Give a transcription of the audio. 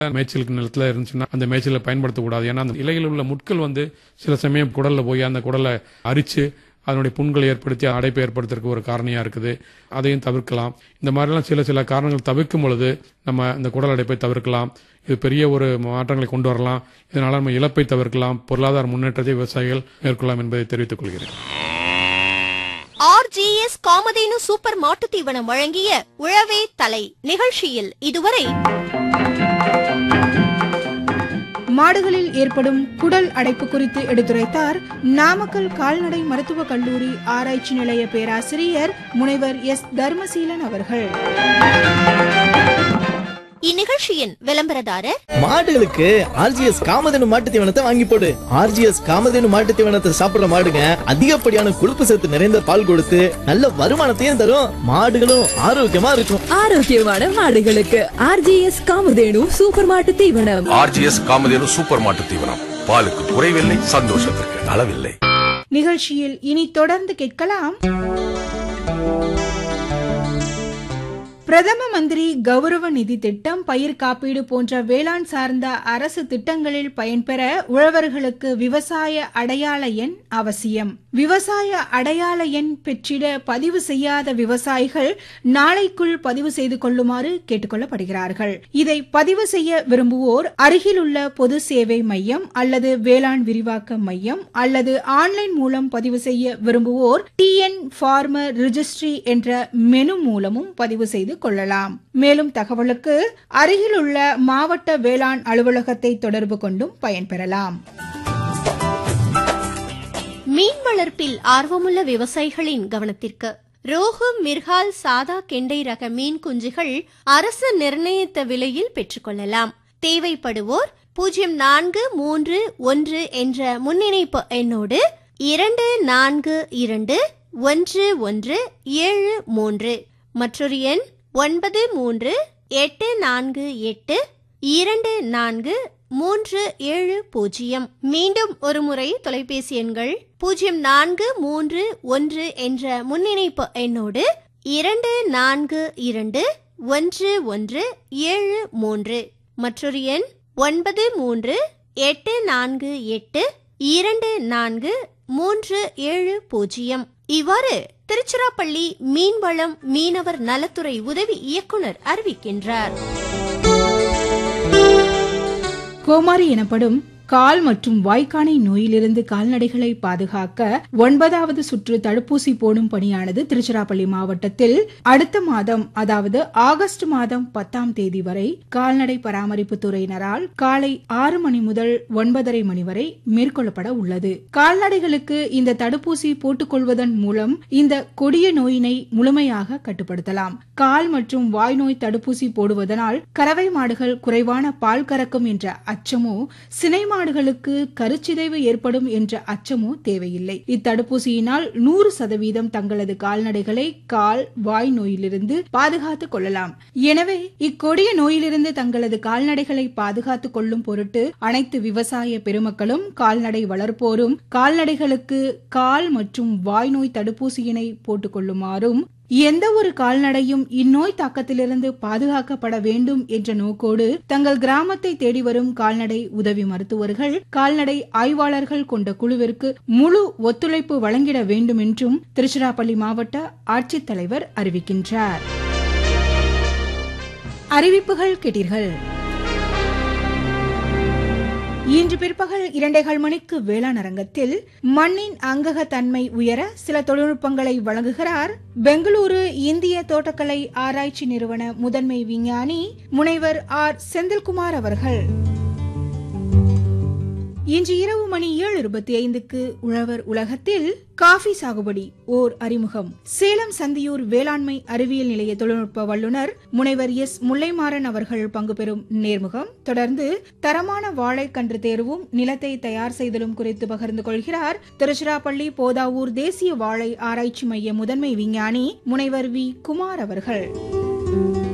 மேய்ச்சலுக்கு நிலத்துல இருந்துச்சுன்னா அந்த மேய்ச்சலை பயன்படுத்தக்கூடாது ஏன்னா அந்த இலையில் உள்ள முட்கள் வந்து சில சமயம் குடல்ல போய் அந்த குடலை அரிச்சு அதனுடைய புண்களை ஏற்படுத்தி அடைப்பை ஏற்படுத்துறதுக்கு ஒரு காரணியா இருக்குது அதையும் தவிர்க்கலாம் இந்த மாதிரிலாம் சில சில காரணங்கள் தவிர்க்கும் பொழுது நம்ம இந்த குடல் அடைப்பை தவிர்க்கலாம் இது பெரிய ஒரு மாற்றங்களை கொண்டு வரலாம் இதனால நம்ம இழப்பை தவிர்க்கலாம் பொருளாதார முன்னேற்றத்தை விவசாயிகள் மேற்கொள்ளலாம் என்பதை தெரிவித்துக் கொள்கிறேன் ஆர்ஜிஎஸ் காமதேனு சூப்பர் மாட்டுத் தீவனம் வழங்கிய உழவே தலை நிகழ்ச்சியில் இதுவரை மாடுகளில் ஏற்படும் குடல் அடைப்பு குறித்து எடுத்துரைத்தார் நாமக்கல் கால்நடை மருத்துவக் கல்லூரி ஆராய்ச்சி நிலைய பேராசிரியர் முனைவர் எஸ் தர்மசீலன் அவர்கள் இந்நிகழ்ச்சியின் விளம்பரதாரர் மாடுகளுக்கு ஆர்ஜிஎஸ் காமதேனு மாட்டு தீவனத்தை வாங்கி போடு ஆர்ஜிஎஸ் காமதேனு மாட்டு தீவனத்தை சாப்பிடுற மாடுங்க அதிகப்படியான கொழுப்பு சத்து நிறைந்த பால் கொடுத்து நல்ல வருமானத்தையும் தரும் மாடுகளும் ஆரோக்கியமா இருக்கும் ஆரோக்கியமான மாடுகளுக்கு ஆர்ஜிஎஸ் காமதேனு சூப்பர் மாட்டு தீவனம் ஆர்ஜிஎஸ் காமதேனு சூப்பர் மாட்டு தீவனம் பாலுக்கு குறைவில்லை சந்தோஷத்திற்கு அளவில்லை நிகழ்ச்சியில் இனி தொடர்ந்து கேட்கலாம் பிரதம மந்திரி கௌரவ நிதி திட்டம் பயிர் காப்பீடு போன்ற வேளாண் சார்ந்த அரசு திட்டங்களில் பயன்பெற உழவர்களுக்கு விவசாய அடையாள எண் அவசியம் விவசாய அடையாள எண் பெற்றிட பதிவு செய்யாத விவசாயிகள் நாளைக்குள் பதிவு செய்து கொள்ளுமாறு கேட்டுக்கொள்ளப்படுகிறார்கள் இதை பதிவு செய்ய விரும்புவோர் அருகிலுள்ள பொது சேவை மையம் அல்லது வேளாண் விரிவாக்க மையம் அல்லது ஆன்லைன் மூலம் பதிவு செய்ய விரும்புவோர் டிஎன் ஃபார்மர் ரிஜிஸ்ட்ரி என்ற மெனு மூலமும் பதிவு செய்து கொள்ளலாம் மேலும் தகவலுக்கு அருகிலுள்ள மாவட்ட வேளாண் அலுவலகத்தை தொடர்பு கொண்டும் பயன்பெறலாம் மீன் வளர்ப்பில் ஆர்வமுள்ள விவசாயிகளின் கவனத்திற்கு ரோகு மிர்கால் சாதா கெண்டை ரக மீன் குஞ்சுகள் அரசு நிர்ணயித்த விலையில் பெற்றுக்கொள்ளலாம் தேவைப்படுவோர் பூஜ்ஜியம் நான்கு மூன்று ஒன்று என்ற முன்னிணைப்பு எண்ணோடு இரண்டு நான்கு இரண்டு ஒன்று ஒன்று ஏழு மூன்று மற்றொரு எண் ஒன்பது மூன்று எட்டு நான்கு எட்டு இரண்டு நான்கு மூன்று ஏழு பூஜ்ஜியம் மீண்டும் ஒருமுறை தொலைபேசி எண்கள் பூஜ்ஜியம் நான்கு மூன்று ஒன்று என்ற முன்னிணைப்பு எண்ணோடு இரண்டு நான்கு இரண்டு ஒன்று ஒன்று ஏழு மூன்று மற்றொரு எண் ஒன்பது மூன்று எட்டு நான்கு எட்டு இரண்டு நான்கு மூன்று ஏழு பூஜ்ஜியம் இவ்வாறு திருச்சிராப்பள்ளி மீன்வளம் மீனவர் நலத்துறை உதவி இயக்குனர் அறிவிக்கின்றார் கோமாரி எனப்படும் கால் மற்றும் வாய்க்கானை நோயிலிருந்து கால்நடைகளை பாதுகாக்க ஒன்பதாவது சுற்று தடுப்பூசி போடும் பணியானது திருச்சிராப்பள்ளி மாவட்டத்தில் அடுத்த மாதம் அதாவது ஆகஸ்ட் மாதம் பத்தாம் தேதி வரை கால்நடை பராமரிப்பு துறையினரால் காலை ஆறு மணி முதல் ஒன்பதரை மணி வரை மேற்கொள்ளப்பட உள்ளது கால்நடைகளுக்கு இந்த தடுப்பூசி போட்டுக்கொள்வதன் மூலம் இந்த கொடிய நோயினை முழுமையாக கட்டுப்படுத்தலாம் கால் மற்றும் வாய் நோய் தடுப்பூசி போடுவதனால் கறவை மாடுகள் குறைவான பால் கறக்கும் என்ற அச்சமோ சினை மாடுகளுக்கு கருச்சிதைவு ஏற்படும் என்ற அச்சமோ தேவையில்லை இத்தடுப்பூசியினால் நூறு சதவீதம் தங்களது கால்நடைகளை கால் வாய் நோயிலிருந்து பாதுகாத்துக் கொள்ளலாம் எனவே இக்கொடிய நோயிலிருந்து தங்களது கால்நடைகளை பாதுகாத்துக் கொள்ளும் பொருட்டு அனைத்து விவசாய பெருமக்களும் கால்நடை வளர்ப்போரும் கால்நடைகளுக்கு கால் மற்றும் வாய் நோய் தடுப்பூசியினை போட்டுக் கொள்ளுமாறும் எந்த ஒரு கால்நடையும் இந்நோய் தாக்கத்திலிருந்து பாதுகாக்கப்பட வேண்டும் என்ற நோக்கோடு தங்கள் கிராமத்தை தேடி வரும் கால்நடை உதவி மருத்துவர்கள் கால்நடை ஆய்வாளர்கள் கொண்ட குழுவிற்கு முழு ஒத்துழைப்பு வழங்கிட வேண்டும் என்றும் திருச்சிராப்பள்ளி மாவட்ட ஆட்சித்தலைவர் அறிவிக்கின்றார் அறிவிப்புகள் கேட்டீர்கள் இன்று பிற்பகல் இரண்டைகள் மணிக்கு வேளாண் அரங்கத்தில் மண்ணின் அங்கக தன்மை உயர சில தொழில்நுட்பங்களை வழங்குகிறார் பெங்களூரு இந்திய தோட்டக்கலை ஆராய்ச்சி நிறுவன முதன்மை விஞ்ஞானி முனைவர் ஆர் செந்தில்குமார் அவர்கள் இன்று இரவு மணி ஏழு இருபத்தி ஐந்துக்கு உழவர் உலகத்தில் காஃபி சாகுபடி ஓர் அறிமுகம் சேலம் சந்தியூர் வேளாண்மை அறிவியல் நிலைய தொழில்நுட்ப வல்லுநர் முனைவர் எஸ் முல்லைமாறன் அவர்கள் பங்கு பெறும் நேர்முகம் தொடர்ந்து தரமான வாழைக்கன்று தேர்வும் நிலத்தை தயார் செய்தலும் குறித்து பகிர்ந்து கொள்கிறார் திருச்சிராப்பள்ளி போதாவூர் தேசிய வாழை ஆராய்ச்சி மைய முதன்மை விஞ்ஞானி முனைவர் வி குமார் அவர்கள்